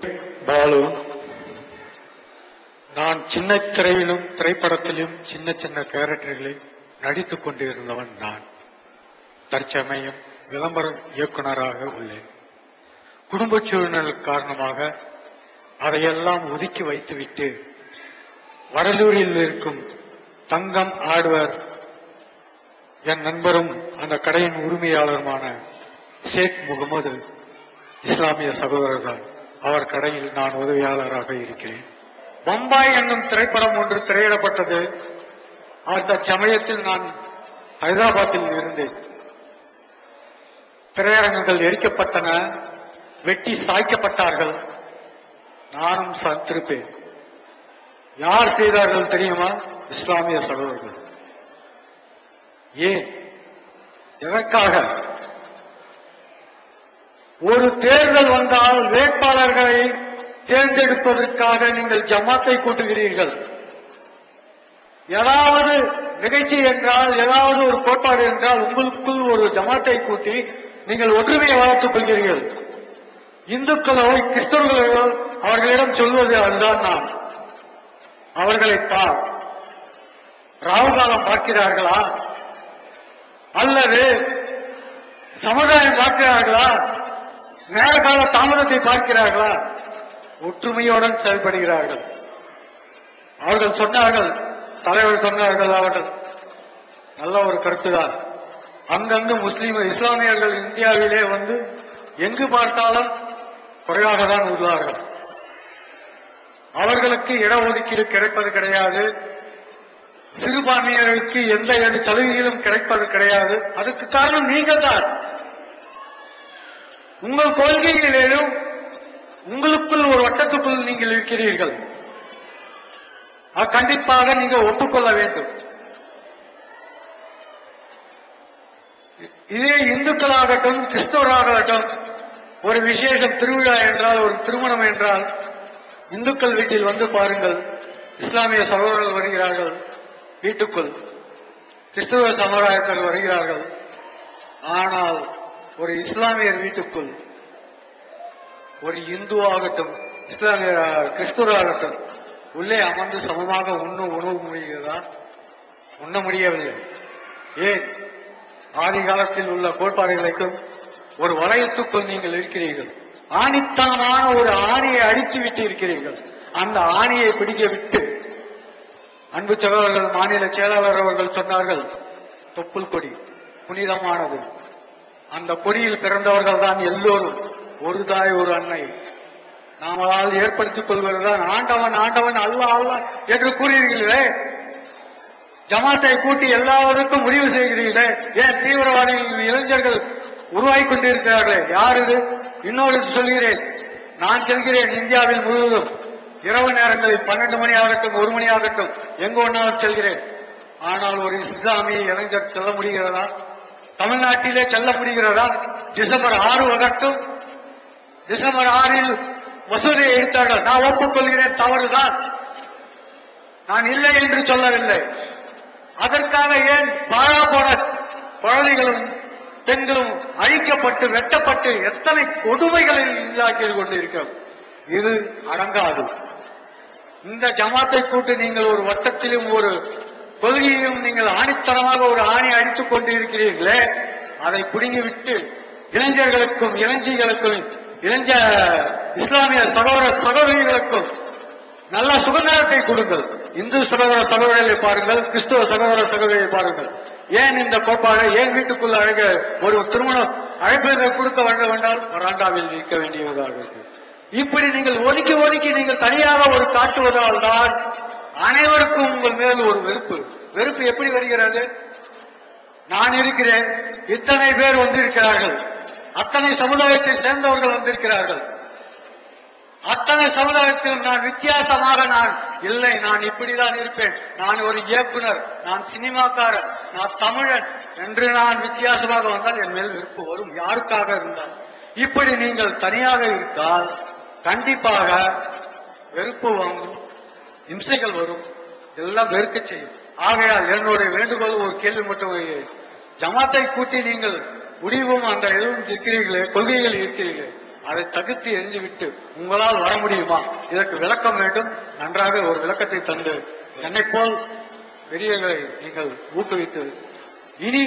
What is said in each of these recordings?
பாலு நான் சின்ன திரையிலும் திரைப்படத்திலும் சின்ன சின்ன கேரக்டர்களில் நடித்துக் கொண்டிருந்தவன் நான் தற்சமயம் விளம்பர இயக்குனராக உள்ளேன் குடும்ப சூழ்நிலை காரணமாக அதையெல்லாம் ஒதுக்கி வைத்துவிட்டு வடலூரில் இருக்கும் தங்கம் ஆழ்வர் என் நண்பரும் அந்த கடையின் உரிமையாளருமான ஷேக் முகமது இஸ்லாமிய சகோதரர்கள் அவர் கடையில் நான் உதவியாளராக இருக்கிறேன் பம்பாய் என்னும் திரைப்படம் ஒன்று திரையிடப்பட்டது அந்த சமயத்தில் நான் ஹைதராபாத்தில் இருந்தேன் திரையரங்குகள் எரிக்கப்பட்டன வெட்டி சாய்க்கப்பட்டார்கள் நானும் சந்திருப்பேன் யார் செய்தார்கள் தெரியுமா இஸ்லாமிய சகோதரர்கள் ஏன் எதற்காக ஒரு தேர்தல் வந்தால் வேட்பாளர்களை தேர்ந்தெடுப்பதற்காக நீங்கள் ஜமாத்தை கூட்டுகிறீர்கள் ஏதாவது நிகழ்ச்சி என்றால் ஏதாவது ஒரு கோட்பாடு என்றால் உங்களுக்குள் ஒரு ஜமாத்தை கூட்டி நீங்கள் ஒற்றுமையை வளர்த்துக் கொள்கிறீர்கள் இந்துக்களோ கிறிஸ்தவர்களோ அவர்களிடம் சொல்வது அதுதான் நான் அவர்களை பார் ராகுகாலம் பார்க்கிறார்களா அல்லது சமுதாயம் பார்க்கிறார்களா நேரகால தாமதத்தை பார்க்கிறார்களா ஒற்றுமையுடன் செயல்படுகிறார்கள் அவர்கள் சொன்னார்கள் தலைவர் சொன்னார்கள் அவர்கள் நல்ல ஒரு கருத்துதான் அங்கங்கு முஸ்லீம் இஸ்லாமியர்கள் இந்தியாவிலே வந்து எங்கு பார்த்தாலும் குறைவாக தான் உள்ளார்கள் அவர்களுக்கு இடஒதுக்கீடு கிடைப்பது கிடையாது சிறுபான்மையினருக்கு எந்த எந்த சலுகைகளும் கிடைப்பது கிடையாது அதுக்கு காரணம் நீங்கள் தான் உங்கள் கொள்கைகளிலும் உங்களுக்குள் ஒரு வட்டத்துக்குள் நீங்கள் இருக்கிறீர்கள் அது கண்டிப்பாக நீங்கள் ஒப்புக்கொள்ள வேண்டும் இதே இந்துக்களாகட்டும் கிறிஸ்தவராகட்டும் ஒரு விசேஷம் திருவிழா என்றால் ஒரு திருமணம் என்றால் இந்துக்கள் வீட்டில் வந்து பாருங்கள் இஸ்லாமிய சகோதரர்கள் வருகிறார்கள் வீட்டுக்குள் கிறிஸ்துவ சமுதாயத்தில் வருகிறார்கள் ஆனால் ஒரு இஸ்லாமியர் வீட்டுக்குள் ஒரு இந்து ஆகட்டும் இஸ்லாமிய கிறிஸ்துவராகட்டும் உள்ளே அமர்ந்து சமமாக உண்ணும் உணவு முடிகிறதா உண்ண முடியவில்லை ஏன் ஆதி காலத்தில் உள்ள கோட்பாடுகளுக்கும் ஒரு வளையத்துக்குள் நீங்கள் இருக்கிறீர்கள் ஆணித்தனமான ஒரு ஆணியை அடித்து விட்டு இருக்கிறீர்கள் அந்த ஆணியை பிடிக்க விட்டு அன்பு சகோதரர்கள் மாநில செயலாளர் அவர்கள் சொன்னார்கள் தொப்புள் கொடி புனிதமானது அந்த கொடியில் பிறந்தவர்கள் தான் எல்லோரும் ஒரு தாய் ஒரு அன்னை நாமளால் ஏற்படுத்திக் கொள்வதுதான் ஆண்டவன் ஆண்டவன் அல்ல அல்ல என்று கூறுகிறீர்களே ஜமாத்தை கூட்டி எல்லாவருக்கும் முடிவு செய்கிறீர்களே ஏன் தீவிரவாதிகள் இளைஞர்கள் உருவாகிக் கொண்டிருக்கிறார்களே யார் இது இன்னொரு சொல்கிறேன் நான் செல்கிறேன் இந்தியாவில் முழுவதும் இரவு நேரங்களில் பன்னெண்டு மணி ஆகட்டும் ஒரு மணி ஆகட்டும் எங்கு ஒன்றாலும் செல்கிறேன் ஆனால் ஒரு இஸ்லாமிய இளைஞர் செல்ல முடிகிறதா தமிழ்நாட்டிலே செல்ல முடிகிறதா டிசம்பர் ஆறு வரட்டும் டிசம்பர் ஆறில் மசூதியை எடுத்தார்கள் நான் ஒப்புக்கொள்கிறேன் தவறுதான் நான் இல்லை என்று சொல்லவில்லை அதற்காக ஏன் பாழா போன குழந்தைகளும் பெண்களும் அழிக்கப்பட்டு வெட்டப்பட்டு எத்தனை கொடுமைகளை இல்லாக்கி கொண்டிருக்கிறோம் இது அடங்காது இந்த ஜமாத்தை கூட்டு நீங்கள் ஒரு வட்டத்திலும் ஒரு கொள்கையும் நீங்கள் ஆணித்தனமாக ஒரு ஆணி அடித்துக் கொண்டு இருக்கிறீர்களே அதை பிடுங்கிவிட்டு இளைஞர்களுக்கும் இளைஞர்களுக்கும் இளைஞ இஸ்லாமிய சகோதர சகோதரிகளுக்கும் நல்ல சுதந்திரத்தை கொடுங்கள் இந்து சகோதர சகோதரர்களை பாருங்கள் கிறிஸ்துவ சகோதர சகோதரியை பாருங்கள் ஏன் இந்த கோட்பாடு ஏன் வீட்டுக்குள்ள அழக ஒரு திருமணம் அழைப்புகள் கொடுக்க வேண்டும் என்றால் வராண்டாவில் நிற்க வேண்டியதாக இருக்கு இப்படி நீங்கள் ஒதுக்கி ஒதுக்கி நீங்கள் தனியாக ஒரு காட்டுவதால் தான் அனைவருக்கும் உங்கள் மேல் ஒரு வெறுப்பு வெறுப்பு எப்படி வருகிறது நான் இருக்கிறேன் இத்தனை பேர் வந்திருக்கிறார்கள் அத்தனை சமுதாயத்தை சேர்ந்தவர்கள் வந்திருக்கிறார்கள் அத்தனை சமுதாயத்திலும் நான் வித்தியாசமாக நான் இல்லை நான் இப்படிதான் இருப்பேன் நான் ஒரு இயக்குனர் நான் சினிமாக்காரன் நான் தமிழன் என்று நான் வித்தியாசமாக வந்தால் என் மேல் வெறுப்பு வரும் யாருக்காக இருந்தால் இப்படி நீங்கள் தனியாக இருந்தால் கண்டிப்பாக வெறுப்பு வாங்கும் இம்சைகள் வரும் எல்லாம் வெறுக்க செய்யும் ஆகையால் என்னுடைய வேண்டுகோள் ஒரு கேள்வி மட்டும் ஜமாத்தை கூட்டி நீங்கள் முடிவும் அந்த இதுவும் இருக்கிறீர்களே கொள்கைகள் இருக்கிறீர்களே அதை தகுத்து எறிந்துவிட்டு உங்களால் வர முடியுமா இதற்கு விளக்கம் வேண்டும் நன்றாக ஒரு விளக்கத்தை தந்து என்னைப் போல் பெரியவர்களை நீங்கள் ஊக்குவித்து இனி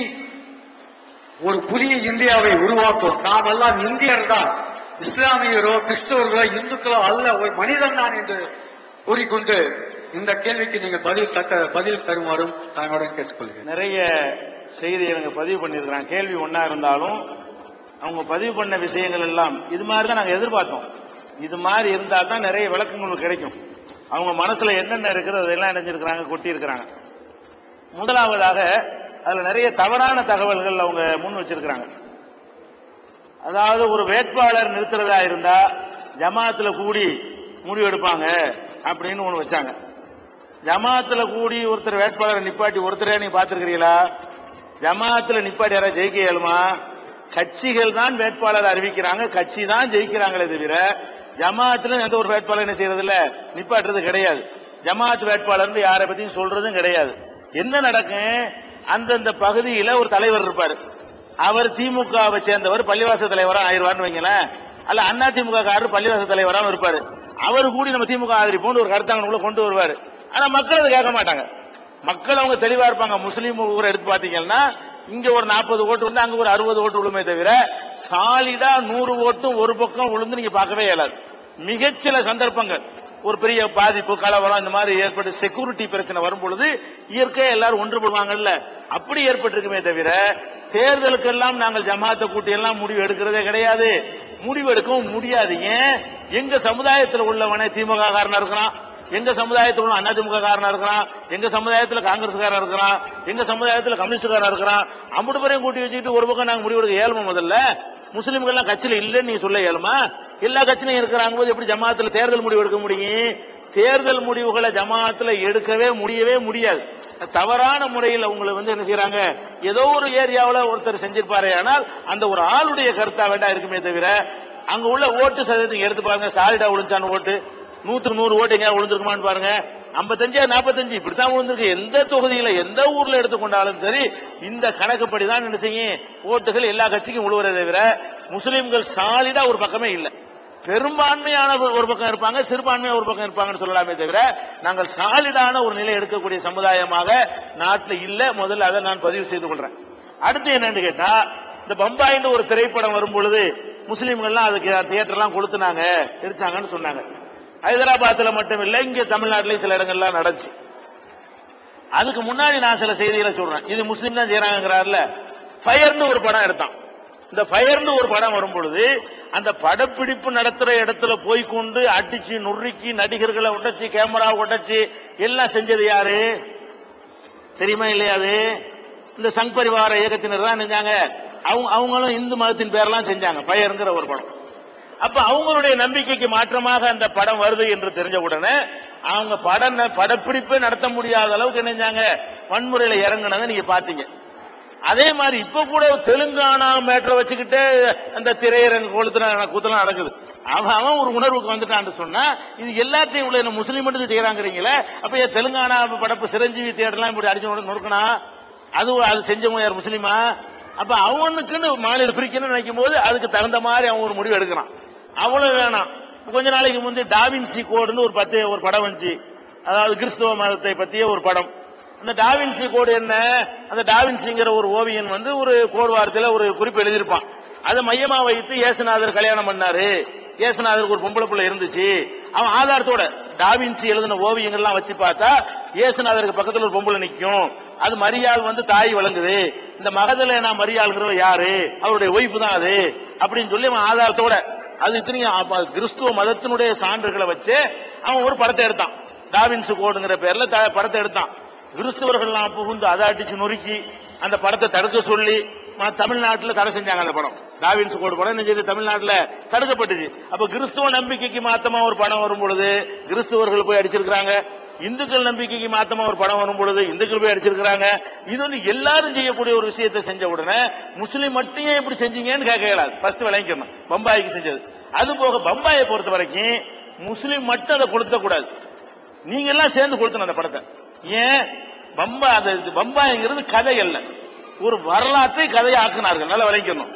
ஒரு புதிய இந்தியாவை உருவாக்கும் நாம் எல்லாம் இந்தியர் தான் இஸ்லாமியரோ கிறிஸ்தவர்களோ இந்துக்களோ அல்ல ஒரு மனிதன் தான் என்று கூறிக்கொண்டு இந்த கேள்விக்கு நீங்கள் பதில் தக்க பதில் தருமாறும் தாங்களுடன் கேட்டுக்கொள்கிறேன் நிறைய செய்தி எனக்கு பதிவு பண்ணியிருக்கிறாங்க கேள்வி ஒண்ணா இருந்தாலும் அவங்க பதிவு பண்ண விஷயங்கள் எல்லாம் இது மாதிரி தான் நாங்க எதிர்பார்த்தோம் இது மாதிரி இருந்தா தான் நிறைய விளக்கங்கள் கிடைக்கும் அவங்க மனசுல என்னென்ன இருக்கிறது அதெல்லாம் நினைஞ்சிருக்கிறாங்க கொட்டி இருக்கிறாங்க முதலாவதாக அதுல நிறைய தவறான தகவல்கள் அவங்க முன் வச்சிருக்கிறாங்க அதாவது ஒரு வேட்பாளர் நிறுத்துறதா இருந்தா ஜமாத்துல கூடி முடிவு எடுப்பாங்க அப்படின்னு ஒண்ணு வச்சாங்க ஜமாத்துல கூடி ஒருத்தர் வேட்பாளரை நிப்பாட்டி ஒருத்தரே நீ பாத்துருக்கிறீங்களா ஜமாத்துல நிப்பாட்டி யாராவது ஜெயிக்க இயலுமா கட்சிகள் தான் வேட்பாளர் அறிவிக்கிறாங்க கட்சி தான் ஜெயிக்கிறாங்களே தவிர ஜமாத்துல எந்த ஒரு வேட்பாளர் என்ன செய்யறது இல்ல நிப்பாட்டுறது கிடையாது ஜமாத் வேட்பாளர் யாரை பத்தியும் சொல்றதும் கிடையாது என்ன நடக்கும் அந்தந்த பகுதியில ஒரு தலைவர் இருப்பாரு அவர் திமுகவை சேர்ந்தவர் பள்ளிவாச தலைவரா ஆயிடுவார்னு வைங்களேன் அல்ல அண்ணா திமுக காரர் பள்ளிவாச தலைவராகவும் இருப்பாரு அவர் கூடி நம்ம திமுக ஆதரிப்போம்னு ஒரு கருத்தாங்க கொண்டு வருவாரு ஆனா மக்கள் அதை கேட்க மாட்டாங்க மக்கள் அவங்க தெளிவா இருப்பாங்க முஸ்லீம் ஊரை எடுத்து பாத்தீங்கன்னா இங்க ஒரு நாற்பது ஓட்டு வந்து அங்க ஒரு அறுபது ஓட்டு விழுமே தவிர சாலிடா நூறு ஓட்டும் ஒரு பக்கம் விழுந்து நீங்க பார்க்கவே இயலாது மிகச்சில சந்தர்ப்பங்கள் ஒரு பெரிய பாதிப்பு கலவரம் இந்த மாதிரி ஏற்பட்டு செக்யூரிட்டி பிரச்சனை வரும் பொழுது இயற்கையா எல்லாரும் ஒன்றுபடுவாங்கல்ல அப்படி ஏற்பட்டிருக்குமே தவிர தேர்தலுக்கெல்லாம் நாங்கள் ஜமாத்தை கூட்டி எல்லாம் முடிவு எடுக்கிறதே கிடையாது முடிவு எடுக்கவும் முடியாது ஏன் எங்க சமுதாயத்தில் உள்ளவனே திமுக காரனா இருக்கிறான் எங்க சமுதாயத்தில் உள்ள அதிமுக காரனா இருக்கிறான் எங்க சமுதாயத்தில் காங்கிரஸ்காரன் இருக்கிறான் எங்க சமுதாயத்தில் கம்யூனிஸ்ட்காரன் இருக்கிறான் அம்புட்டு பேரையும் கூட்டி வச்சுக்கிட்டு ஒரு பக்கம் நாங்க முடிவு எடுக்க இயலுமா முதல்ல முஸ்லிம்கள்லாம் கட்சியில இல்லைன்னு நீங்க சொல்ல இயலுமா எல்லா கட்சியிலும் இருக்கிறாங்க போது எப்படி ஜமாத்துல தேர்தல் முடிவு எடுக்க முடியும் தேர்தல் முடிவுகளை ஜமாத்துல எடுக்கவே முடியவே முடியாது தவறான முறையில் உங்களை வந்து என்ன செய்யறாங்க ஏதோ ஒரு ஏரியாவுல ஒருத்தர் செஞ்சிருப்பாரே ஆனால் அந்த ஒரு ஆளுடைய கருத்தா வேண்டாம் இருக்குமே தவிர அங்க உள்ள ஓட்டு சதவீதம் எடுத்து பாருங்க சாலிடா விழுந்தான ஓட்டு நூத்துக்கு நூறு ஓட்டு எங்கேயா விழுந்திருக்குமான்னு பாருங்க ஐம்பத்தஞ்சா நாற்பத்தஞ்சு இப்படித்தான் விழுந்திருக்கு எந்த தொகுதியில எந்த ஊர்ல எடுத்துக்கொண்டாலும் சரி இந்த கணக்குப்படி தான் என்ன செய்யும் ஓட்டுகள் எல்லா கட்சிக்கும் விழுவதை தவிர முஸ்லிம்கள் சாலிடா ஒரு பக்கமே இல்லை பெரும்பான்மையான ஒரு ஒரு பக்கம் இருப்பாங்க சிறுபான்மையா ஒரு பக்கம் இருப்பாங்கன்னு சொல்லலாமே தவிர நாங்கள் சாலிடான ஒரு நிலை எடுக்கக்கூடிய சமுதாயமாக நாட்டில் இல்ல முதல்ல அதை நான் பதிவு செய்து கொள்றேன் அடுத்து என்னன்னு கேட்டா இந்த பம்பாயின்னு ஒரு திரைப்படம் வரும் பொழுது முஸ்லீம்கள்லாம் அதுக்கு தியேட்டர்லாம் கொடுத்துனாங்க எரிச்சாங்கன்னு சொன்னாங்க ஹைதராபாத்ல மட்டும் இல்ல இங்க தமிழ்நாட்டிலேயும் சில இடங்கள்லாம் நடந்துச்சு அதுக்கு முன்னாடி நான் சில செய்திகளை சொல்றேன் இது முஸ்லீம் தான் செய்யறாங்கிறாருல ஃபயர்னு ஒரு படம் எடுத்தான் இந்த ஃபயர்னு ஒரு படம் வரும் பொழுது அந்த படப்பிடிப்பு நடத்துற இடத்துல போய் கொண்டு அடிச்சு நுறுக்கி நடிகர்களை உடைச்சு கேமரா உடைச்சு எல்லாம் செஞ்சது யாரு தெரியுமா இல்லையா அது இந்த சங் பரிவார இயக்கத்தினர் தான் செஞ்சாங்க அவங்க அவங்களும் இந்து மதத்தின் பேர்லாம் செஞ்சாங்க ஃபயர்ங்கிற ஒரு படம் அப்ப அவங்களுடைய நம்பிக்கைக்கு மாற்றமாக அந்த படம் வருது என்று தெரிஞ்ச உடனே அவங்க படம் படப்பிடிப்பே நடத்த முடியாத அளவுக்கு என்ன செஞ்சாங்க வன்முறையில இறங்குனதை நீங்க பாத்தீங்க அதே மாதிரி இப்ப கூட தெலுங்கானா மேட்டரை வச்சுக்கிட்டு அந்த திரையரங்கு கொளுத்துன கூத்தலாம் நடக்குது அவன் அவன் ஒரு உணர்வுக்கு வந்துட்டான்னு சொன்னா இது எல்லாத்தையும் உள்ள என்ன முஸ்லீம் மட்டும் செய்யறாங்கிறீங்களே அப்ப ஏன் தெலுங்கானா படப்பு சிரஞ்சீவி தேடலாம் இப்படி அடிச்சு நொறுக்கணா அது அது செஞ்சவங்க யார் முஸ்லீமா அப்ப அவனுக்குன்னு மாநில பிரிக்கணும்னு நினைக்கும் போது அதுக்கு தகுந்த மாதிரி அவன் ஒரு முடிவு எடுக்கிறான் அவ்வளவு வேணாம் கொஞ்ச நாளைக்கு முந்தைய டாவின்சி கோடுன்னு ஒரு பத்து ஒரு படம் வந்துச்சு அதாவது கிறிஸ்துவ மதத்தை பத்திய ஒரு படம் அந்த டாவின்சி கோடு என்ன அந்த டாவின்சிங்கிற ஒரு ஓவியன் வந்து ஒரு கோடு வாரத்தில் ஒரு குறிப்பு எழுதியிருப்பான் அதை மையமா வைத்து இயேசுநாதர் கல்யாணம் பண்ணாரு இயேசுநாதருக்கு ஒரு பொம்பளை பிள்ளை இருந்துச்சு அவன் ஆதாரத்தோட டாவின்சி எழுதின ஓவியங்கள்லாம் வச்சு பார்த்தா இயேசுநாதருக்கு பக்கத்துல ஒரு பொம்பளை நிக்கும் அது மரியாள் வந்து தாய் வழங்குது இந்த மகதலேனா மரியாள்ங்கிறவ யாரு அவருடைய ஒய்ஃப் தான் அது அப்படின்னு சொல்லி அவன் ஆதாரத்தோட அது இத்தனையும் அப்ப கிறிஸ்துவ மதத்தினுடைய சான்றுகளை வச்சு அவன் ஒரு படத்தை எடுத்தான் டாவின்ஸ் கோடுங்கிற பேர்ல த- படத்தை எடுத்தான் கிறிஸ்துவர்கள்லாம் புகுந்து அதை அடிச்சு நொறுக்கி அந்த படத்தை தடுக்க சொல்லி ம- தமிழ்நாட்டுல தடை செஞ்சாங்க அந்த படம் டாவின்ஸ் கோடு படம் என்ன செய்யுது தமிழ்நாட்டுல தடுக்கப்பட்டுச்சு அப்ப கிறிஸ்துவ நம்பிக்கைக்கு மாத்தமா ஒரு படம் வரும் பொழுது கிறிஸ்துவர்கள் போய் அடிச்சிருக்காங்க இந்துக்கள் நம்பிக்கைக்கு மாத்தமா ஒரு படம் வரும் பொழுது இந்துக்கள் போய் அடிச்சிருக்காங்க இது வந்து எல்லாரும் செய்யக்கூடிய ஒரு விஷயத்தை செஞ்ச உடனே முஸ்லீம் மட்டும் ஏன் இப்படி செஞ்சீங்கன்னு கேட்க இயலாது ஃபர்ஸ்ட் விளங்கிக்கணும் பம்பாய்க்கு செஞ்சது அது போக பம்பாயை பொறுத்த வரைக்கும் முஸ்லீம் மட்டும் அதை கொடுத்த கூடாது நீங்க எல்லாம் சேர்ந்து கொடுத்தணும் அந்த படத்தை ஏன் பம்பா அந்த இது பம்பாய்ங்கிறது கதை அல்ல ஒரு வரலாற்றை கதையை ஆக்குனார்கள் நல்லா விளங்கிக்கணும்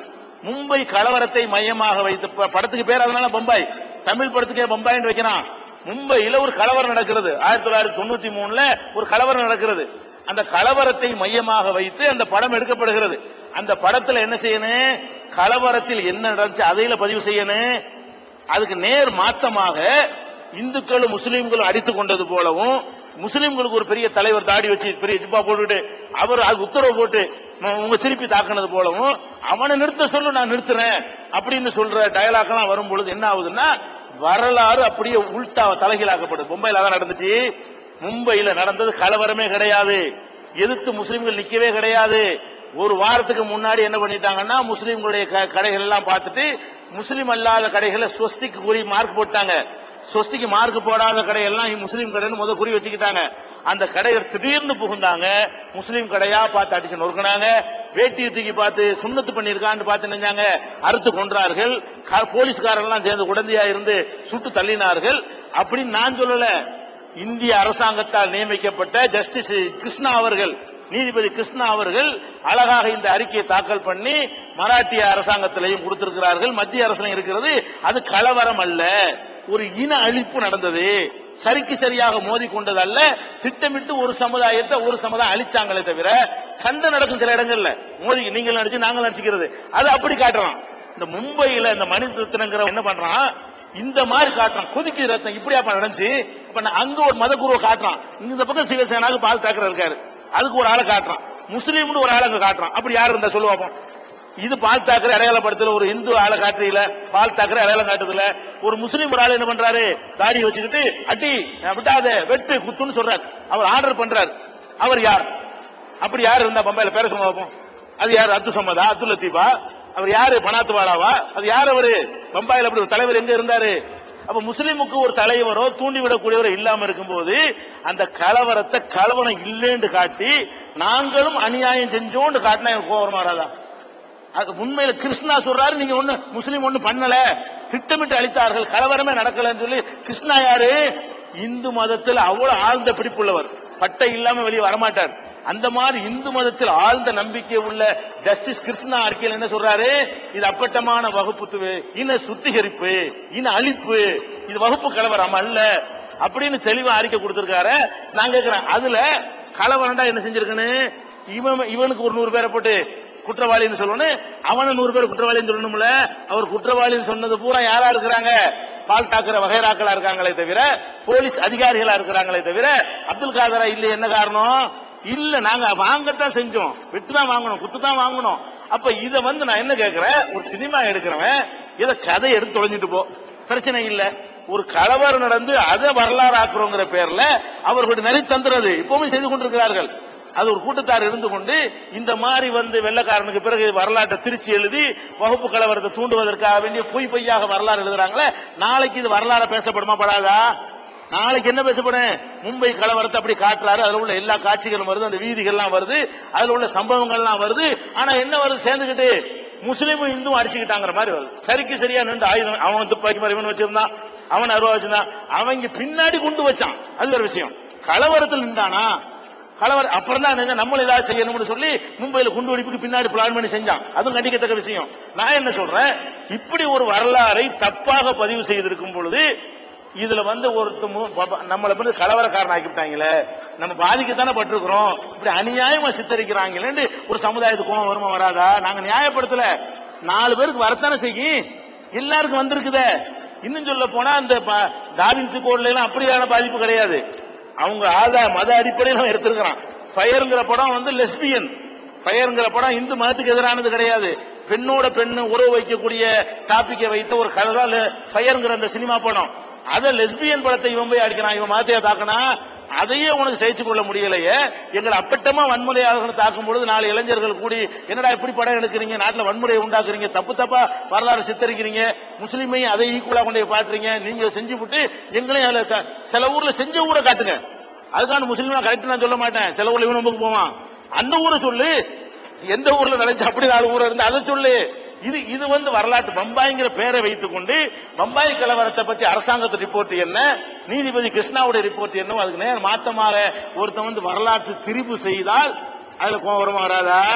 மும்பை கலவரத்தை மையமாக வைத்து ப- படத்துக்கு பேர் அதனால பம்பாய் தமிழ் படத்துக்கே பம்பாய்னு வைக்கிறான் மும்பையில ஒரு கலவரம் நடக்கிறது ஆயிரத்தி தொள்ளாயிரத்தி தொண்ணூத்தி மூணுல ஒரு கலவரம் நடக்கிறது அந்த கலவரத்தை மையமாக வைத்து அந்த படம் எடுக்கப்படுகிறது அந்த படத்துல என்ன செய்யணும் கலவரத்தில் என்ன நடந்துச்சு அதையில பதிவு செய்யணும் அதுக்கு நேர் மாத்தமாக இந்துக்களும் முஸ்லீம்களும் அடித்துக் கொண்டது போலவும் முஸ்லீம்களுக்கு ஒரு பெரிய தலைவர் தாடி வச்சு பெரிய ஜிப்பா போட்டுட்டு அவர் அது உத்தரவு போட்டு ம- உங்க திருப்பி தாக்குனது போலவும் அவனை நிறுத்த சொல்லு நான் நிறுத்துறேன் அப்படின்னு சொல்ற டயலாக் எல்லாம் வரும் பொழுது என்ன ஆகுதுன்னா வரலாறு அப்படியே உள்டா தலைகீழாக்கப்படுது மும்பையில அதான் நடந்துச்சு மும்பையில நடந்தது கலவரமே கிடையாது எதிர்த்து முஸ்லிம்கள் நிக்கவே கிடையாது ஒரு வாரத்துக்கு முன்னாடி என்ன பண்ணிட்டாங்கன்னா முஸ்லிம்களுடைய க- கடைகள் எல்லாம் பார்த்துட்டு முஸ்லிம் அல்லாத கடைகளை ஸ்வஸ்திக்கு குறி மார்க் போட்டாங்க ஸ்வஸ்திக்கு மார்க் போடாத கடையெல்லாம் முஸ்லீம் கடைன்னு முத குறி வச்சுக்கிட்டாங்க அந்த கடைகள் திடீர்னு புகுந்தாங்க முஸ்லீம் கடையா பார்த்து அடிச்சு நொறுக்குனாங்க வேட்டி தூக்கி பார்த்து சுண்ணத்து பண்ணிருக்கான்னு பார்த்து நினைஞ்சாங்க அறுத்து கொன்றார்கள் க- போலீஸ்காரெல்லாம் சேர்ந்து உடந்தையா இருந்து சுட்டு தள்ளினார்கள் அப்படின்னு நான் சொல்லல இந்திய அரசாங்கத்தால் நியமிக்கப்பட்ட ஜஸ்டிஸ் கிருஷ்ணா அவர்கள் நீதிபதி கிருஷ்ணா அவர்கள் அழகாக இந்த அறிக்கையை தாக்கல் பண்ணி மராட்டிய அரசாங்கத்திலையும் கொடுத்திருக்கிறார்கள் மத்திய அரசுலையும் இருக்கிறது அது கலவரம் அல்ல ஒரு இன அழிப்பு நடந்தது சரிக்கு சரியாக மோதி கொண்டது அல்ல திட்டமிட்டு ஒரு சமுதாயத்தை ஒரு சமுதாயம் அழிச்சாங்களே தவிர சண்டை நடக்கும் சில இடங்கள்ல மோதி நீங்கள் நடிச்சு நாங்கள் நடிச்சுக்கிறது அது அப்படி காட்டுறான் இந்த மும்பையில இந்த மனிதத்தினங்கிற என்ன பண்றான் இந்த மாதிரி காட்டுறான் கொதிக்கு ரத்தம் இப்படியாப்பா நடந்துச்சு அப்ப நான் அங்க ஒரு மத குருவை காட்டுறான் இந்த பக்கம் சிவசேனாக்கு பால் தாக்கர் இருக்காரு அதுக்கு ஒரு ஆளை காட்டுறான் முஸ்லீம்னு ஒரு ஆளை அங்க காட்டுறான் அப்படி யாரு இருந்தா சொல்லுவாப்போம் இது பால் தாக்கரை அடையாளப்படுத்தல ஒரு இந்து ஆளை காட்டுறீல பால் தாக்கரை அடையாளம் காட்டுதுல ஒரு முஸ்லீம் ஒரு ஆள் என்ன பண்றாரு தாடி வச்சுக்கிட்டு அடி விட்டாத வெட்டு குத்துன்னு சொல்றாரு அவர் ஆர்டர் பண்றாரு அவர் யார் அப்படி யார் இருந்தா பம்பாயில பேர சொல்லுங்க பார்ப்போம் அது யார் அத்து சம்மதா அப்துல் லத்தீபா அவர் யாரு பனாத்து வாலாவா அது யார் அவரு பம்பாயில அப்படி ஒரு தலைவர் எங்க இருந்தாரு அப்ப முஸ்லிமுக்கு ஒரு தலைவரோ தூண்டி விடக்கூடியவரோ இல்லாம இருக்கும்போது அந்த கலவரத்தை கலவரம் இல்லைன்னு காட்டி நாங்களும் அநியாயம் செஞ்சோன்னு காட்டினா எனக்கு கோபம் வராதா அது உண்மையில கிருஷ்ணா சொல்றாரு நீங்க ஒண்ணு முஸ்லீம் ஒண்ணு பண்ணல திட்டமிட்டு அளித்தார்கள் கலவரமே நடக்கலன்னு சொல்லி கிருஷ்ணா யாரு இந்து மதத்தில் அவ்வளவு ஆழ்ந்த பிடிப்புள்ளவர் பட்டை இல்லாம வெளியே வரமாட்டார் அந்த மாதிரி இந்து மதத்தில் ஆழ்ந்த நம்பிக்கை உள்ள ஜஸ்டிஸ் கிருஷ்ணா அறிக்கையில் என்ன சொல்றாரு இது அப்பட்டமான வகுப்புத்துவு இன சுத்திகரிப்பு இன அழிப்பு இது வகுப்பு கலவரம் அல்ல அப்படின்னு தெளிவா அறிக்கை கொடுத்திருக்காரு நான் கேட்கிறேன் அதுல கலவரண்டா என்ன செஞ்சிருக்கணும் இவன் இவனுக்கு ஒரு நூறு பேரை போட்டு குற்றவாளின்னு சொல்லணும் அவனை நூறு பேர் குற்றவாளின்னு சொல்லணும்ல அவர் குற்றவாளின்னு சொன்னது பூரா யாரா இருக்கிறாங்க பால் தாக்குற வகைராக்களா இருக்காங்களே தவிர போலீஸ் அதிகாரிகளா இருக்கிறாங்களே தவிர அப்துல் காதரா இல்ல என்ன காரணம் இல்ல நாங்க வாங்கத்தான் செஞ்சோம் விட்டு தான் வாங்கணும் குத்து தான் வாங்கணும் அப்ப இத வந்து நான் என்ன கேக்குறேன் ஒரு சினிமா எடுக்கிறவன் இத கதை எடுத்து தொலைஞ்சிட்டு போ பிரச்சனை இல்ல ஒரு கலவரம் நடந்து அதை வரலாறு ஆக்குறோங்கிற பேர்ல அவர்களுடைய நெறி தந்துறது இப்பவும் செய்து கொண்டிருக்கிறார்கள் அது ஒரு கூட்டத்தார் இருந்து கொண்டு இந்த மாதிரி வந்து வெள்ளக்காரனுக்கு பிறகு வரலாற்றை திருச்சி எழுதி வகுப்பு கலவரத்தை தூண்டுவதற்காக வேண்டிய பொய் பொய்யாக வரலாறு எழுதுறாங்களே நாளைக்கு இது வரலாறு பேசப்படுமா படாதா நாளைக்கு என்ன பேசப்படும் மும்பை கலவரத்தை அப்படி காட்டுறாரு அதுல உள்ள எல்லா காட்சிகளும் வருது அந்த வீதிகள்லாம் வருது அதுல உள்ள சம்பவங்கள்லாம் வருது ஆனா என்ன வருது சேர்ந்துக்கிட்டு முஸ்லீமும் இந்துவும் அடிச்சுக்கிட்டாங்கிற மாதிரி வருது சரிக்கு சரியா நின்று ஆயுதம் அவன் துப்பாக்கி மாதிரி இவன் வச்சிருந்தான் அவன் அருவா வச்சிருந்தான் அவங்க பின்னாடி குண்டு வச்சான் அது ஒரு விஷயம் கலவரத்தில் நின்றானா கலவரம் அப்புறம் தான் நினைச்சா நம்மளும் ஏதாவது செய்யணும்னு சொல்லி மும்பையில குண்டு வெடிப்புக்கு பின்னாடி பிளான் பண்ணி செஞ்சான் அதுவும் கண்டிக்கத்தக்க விஷயம் நான் என்ன சொல்றேன் இப்படி ஒரு வரலாறை தப்பாக பதிவு செய்திருக்கும் பொழுது இதுல வந்து ஒருத்த மு- ப- நம்மளை வந்து கலவரக்காரன் ஆக்கிவிட்டாங்களே நம்ம பாதிக்கத்தானே பட்டிருக்கிறோம் இப்படி அநியாயமா சித்தரிக்கிறாங்களேன்னு ஒரு சமுதாயத்துக்கு கோவம் வருமா வராதா நாங்க நியாயப்படுத்தல நாலு பேருக்கு வரத்தானே செய்யும் எல்லாருக்கும் வந்திருக்குதே இன்னும் சொல்ல போனா அந்த ப- டாவின்சி கோட்ல எல்லாம் அப்படியான பாதிப்பு கிடையாது அவங்க ஆதா மத அடிப்படையில் அவன் எடுத்திருக்கிறான் ஃபயருங்கிற படம் வந்து லெஸ்பியன் ஃபயருங்கிற படம் இந்து மதத்துக்கு எதிரானது கிடையாது பெண்ணோட பெண்ணு உறவு வைக்கக்கூடிய டாபிக்கை வைத்த ஒரு கதை தான் ஃபயருங்கிற அந்த சினிமா படம் அத லெஸ்பியன் படத்தை இவன் போய் அடிக்கிறான் இவன் மதத்தையா தாக்கினா அதையே உனக்கு சகிச்சு கொள்ள முடியலையே எங்களை அப்பட்டமா வன்முறையாளர்களை தாக்கும் பொழுது நாலு இளைஞர்கள் கூடி என்னடா இப்படி படம் எடுக்கிறீங்க நாட்டுல வன்முறையை உண்டாக்குறீங்க தப்பு தப்பா வரலாறு சித்தரிக்கிறீங்க முஸ்லிமையும் அதை ஈக்குவலா கொண்டு போய் பாட்டுறீங்க நீங்க செஞ்சு விட்டு எங்களையும் அதுல த- சில ஊர்ல செஞ்ச ஊரை காட்டுங்க அதுக்கான முஸ்லீம் கரெக்ட் நான் சொல்ல மாட்டேன் சில ஊர்ல இவன் நமக்கு போவான் அந்த ஊரை சொல்லு எந்த ஊர்ல நடந்துச்சு அப்படி நாலு ஊர் இருந்து அதை சொல்லு இது இது வந்து வரலாற்று பம்பாய்ங்கிற பேரை வைத்துக் கொண்டு பம்பாய் கலவரத்தை பத்தி அரசாங்கத்து ரிப்போர்ட் என்ன நீதிபதி கிருஷ்ணாவுடைய ரிப்போர்ட் என்ன அதுக்கு நேர் மாத்தமாக ஒருத்தன் வந்து வரலாற்று திரிப்பு செய்தால் அதுல கோவம் வருமா வராதா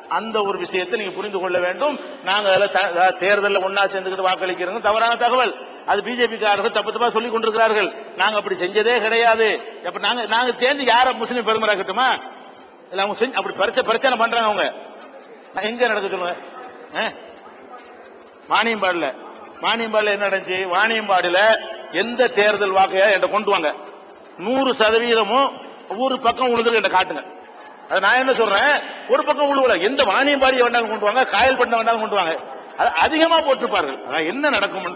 அந்த ஒரு விஷயத்தை நீங்க புரிந்து கொள்ள வேண்டும் நாங்க அதுல த- த- தேர்தல்ல ஒன்னா சேர்ந்துக்கிட்டு வாக்களிக்கிறோம் தவறான தகவல் அது பிஜேபி காரர்கள் தப்பு தப்பா சொல்லி கொண்டிருக்கிறார்கள் நாங்க அப்படி செஞ்சதே கிடையாது அப்ப நாங்க நாங்க சேர்ந்து யார முஸ்லீம் பெருமராக்கட்டுமா இல்ல அவங்க செஞ்சு அப்படி பிரச்சனை பிரச்சனை பண்றாங்க அவங்க நான் எங்க நடக்க சொல்லுங்க ஆ? வாணியம்பாடுல வாணியம்பாடுல என்ன நடந்துச்சு வாணியம்பாடுல எந்த தேர்தல் வாக்கையா என்கிட்ட கொண்டு வாங்க நூறு சதவீதமும் ஒரு பக்கம் உழுதுன்னு என்கிட்ட காட்டுங்க அது நான் என்ன சொல்றேன் ஒரு பக்கம் உழுவல எந்த வாணியம்பாடியை வேண்டாலும் கொண்டு வாங்க காயல் பண்ண வேண்டாலும் கொண்டு வாங்க அது அதிகமா போட்டிருப்பார்கள் அதான் என்ன நடக்கும்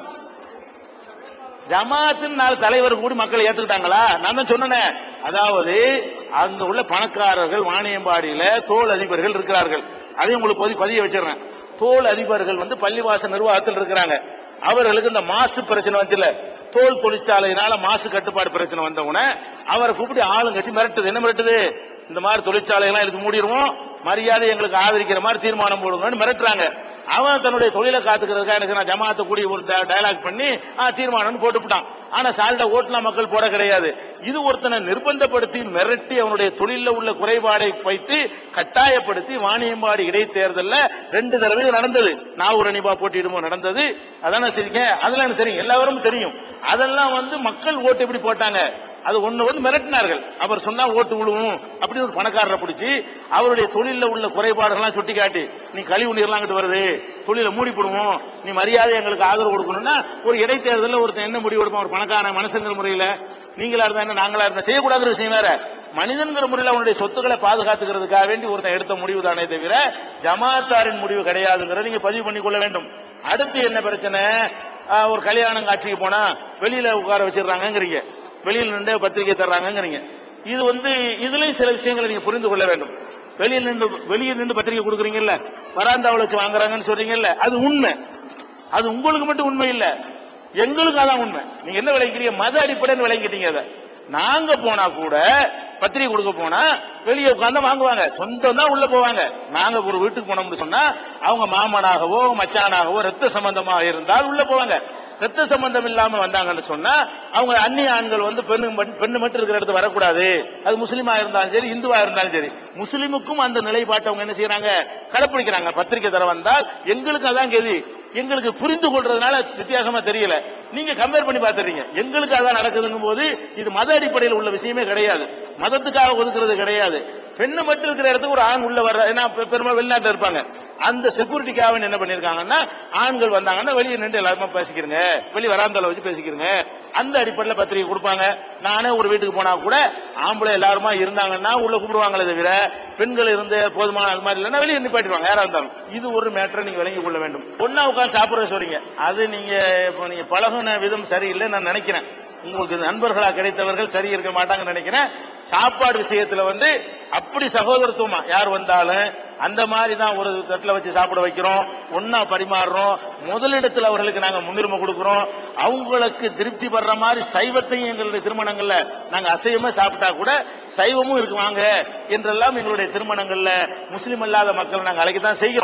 ஜமாத்தின் நாலு தலைவர் கூடி மக்களை ஏத்துக்கிட்டாங்களா நான் தான் சொன்னேனே அதாவது அங்க உள்ள பணக்காரர்கள் வாணியம்பாடியில தோல் அதிபர்கள் இருக்கிறார்கள் அதையும் உங்களுக்கு பதிவு பதிய வச்சிடுறேன் தோல் அதிபர்கள் வந்து பள்ளிவாசல் நிர்வாகத்தில் இருக்கிறாங்க அவர்களுக்கு இந்த மாசு பிரச்சனை வந்துச்சுல தோல் தொழிற்சாலையினால மாசு கட்டுப்பாடு பிரச்சனை வந்தவுடனே அவரை கூப்பிட்டு ஆளுங்கட்சி மிரட்டுது என்ன மிரட்டுது இந்த மாதிரி தொழிற்சாலைகள்லாம் இதுக்கு மூடிடுவோம் மரியாதை எங்களுக்கு ஆதரிக்கிற மாதிரி தீர்மானம் போடுங்கன்னு மிரட்டுறாங்க அவன் தன்னுடைய தொழிலை காத்துக்கிறதுக்காக எனக்கு நான் ஜமாத்தை கூடி ஒரு டயலாக் பண்ணி ஆ, தீர்மானம்னு போட்டுவிட்டான் ஆனா சால்ட ஓட்டுலாம் மக்கள் போட கிடையாது இது ஒருத்தனை நிர்பந்தப்படுத்தி மிரட்டி அவனுடைய தொழில உள்ள குறைபாடை வைத்து கட்டாயப்படுத்தி வாணியம்பாடி இடைத்தேர்தல்ல ரெண்டு தடவை நடந்தது நாவூர் அணிபா போட்டியிடுமோ நடந்தது அதான சரிங்க அதெல்லாம் எனக்கு தெரியும் எல்லாரும் தெரியும் அதெல்லாம் வந்து மக்கள் ஓட்டு எப்படி போட்டாங்க அது ஒண்ணு வந்து மிரட்டினார்கள் அவர் சொன்னா ஓட்டு விழுவும் அப்படின்னு ஒரு பணக்காரரை பிடிச்சி அவருடைய தொழில உள்ள குறைபாடுகள்லாம் சுட்டி காட்டி நீ கழிவு நீர்லாங்கிட்டு வருது தொழில மூடி போடுவோம் நீ மரியாதை எங்களுக்கு ஆதரவு கொடுக்கணும்னா ஒரு இடைத்தேர்தலில் ஒருத்தன் என்ன முடிவு எடுப்பான் ஒரு பணக்காரன் மனுஷங்கிற முறையில நீங்களா இருந்தா என்ன நாங்களா இருந்தா செய்யக்கூடாத விஷயம் வேற மனிதன்கிற முறையில் அவனுடைய சொத்துக்களை பாதுகாத்துக்கிறதுக்காக வேண்டி ஒருத்தன் எடுத்த முடிவு தானே தவிர ஜமாத்தாரின் முடிவு கிடையாதுங்கிறத நீங்க பதிவு பண்ணிக் கொள்ள வேண்டும் அடுத்து என்ன பிரச்சனை ஆஹ், ஒரு கல்யாணம் காட்சிக்கு போனா வெளியில உட்கார வச்சிடுறாங்கங்கிறீங்க வெளியில் நின்று பத்திரிகை தர்றாங்கங்கிறீங்க இது வந்து இதுலயும் சில விஷயங்களை நீங்க புரிந்து கொள்ள வேண்டும் வெளியில் நின்று வெளியில் நின்று பத்திரிகை கொடுக்குறீங்கல்ல வராந்தாவில் வச்சு வாங்குறாங்கன்னு சொல்றீங்கல்ல அது உண்மை அது உங்களுக்கு மட்டும் உண்மை இல்ல எங்களுக்கு அதான் உண்மை நீங்க என்ன விளைக்கிறீங்க மத அடிப்படையில் விளங்கிட்டீங்க அதை நாங்க போனா கூட பத்திரிகை கொடுக்க போனா வெளியே உட்கார்ந்து வாங்குவாங்க சொந்தம் தான் உள்ள போவாங்க நாங்க ஒரு வீட்டுக்கு போனோம்னு சொன்னா அவங்க மாமனாகவோ மச்சானாகவோ ரத்த சம்பந்தமாக இருந்தால் உள்ள போவாங்க ரத்த சம்பந்தம் இல்லாம வந்தாங்கன்னு சொன்னா அவங்க அந்நிய ஆண்கள் வந்து பெண்ணு மட்- பெண்ணு மட்டும் இருக்கிற இடத்து வரக்கூடாது அது முஸ்லீமா இருந்தாலும் சரி இந்துவா இருந்தாலும் சரி முஸ்லிமுக்கும் அந்த நிலைப்பாட்டை அவங்க என்ன செய்யறாங்க கடைப்பிடிக்கிறாங்க பத்திரிக்கை தர வந்தால் எங்களுக்கு அதான் கெதி எங்களுக்கு புரிந்து கொள்றதுனால வித்தியாசமா தெரியல நீங்க கம்பேர் பண்ணி பாத்துறீங்க எங்களுக்கு அதான் நடக்குதுங்கும் போது இது மத அடிப்படையில் உள்ள விஷயமே கிடையாது மதத்துக்காக ஒதுக்குறது கிடையாது பெண்ணு மட்டும் இருக்கிற இடத்துக்கு ஒரு ஆண் உள்ள வர்ற ஏன்னா பெ- பெரும்பாலும் வெளிநாட்டுல இருப்பாங்க அந்த செக்யூரிட்டிக்காக என்ன பண்ணிருக்காங்கன்னா ஆண்கள் வந்தாங்கன்னா வெளியே நின்று எல்லாருமே பேசிக்கிறங்க வெளியே வராந்தால வச்சு பேசிக்கிறங்க அந்த அடிப்படையில் பத்திரிகை கொடுப்பாங்க நானே ஒரு வீட்டுக்கு போனா கூட ஆம்பளை எல்லாருமா இருந்தாங்கன்னா உள்ள கூப்பிடுவாங்களே தவிர பெண்கள் இருந்து போதுமான அது மாதிரி இல்லைன்னா வெளியே நிப்பாட்டிடுவாங்க யாரா இருந்தாலும் இது ஒரு மேட்டரை நீங்க விளங்கிக் கொள்ள வேண்டும் ஒன்னா உட்கார்ந்து சாப்பிடுற சொல்றீங்க அது நீங்க இப்போ நீங்க பழகுன விதம் சரியில்லை நான் நினைக்கிறேன் உங்களுக்கு நண்பர்களா கிடைத்தவர்கள் சரி இருக்க மாட்டாங்கன்னு நினைக்கிறேன் சாப்பாடு விஷயத்துல வந்து அப்படி சகோதரத்துவமா யார் வந்தாலும் அந்த மாதிரி தான் ஒரு தட்டில் வச்சு சாப்பிட வைக்கிறோம் ஒன்னா பரிமாறுறோம் முதலிடத்தில் அவர்களுக்கு நாங்க முன்னுரிமை கொடுக்கிறோம் அவங்களுக்கு திருப்தி படுற மாதிரி சைவத்தையும் எங்களுடைய திருமணங்கள்ல நாங்க அசைவமா சாப்பிட்டா கூட சைவமும் இருக்குவாங்க என்றெல்லாம் எங்களுடைய திருமணங்கள்ல முஸ்லிம் அல்லாத மக்கள் நாங்க அழைக்கத்தான் செய்கிறோம்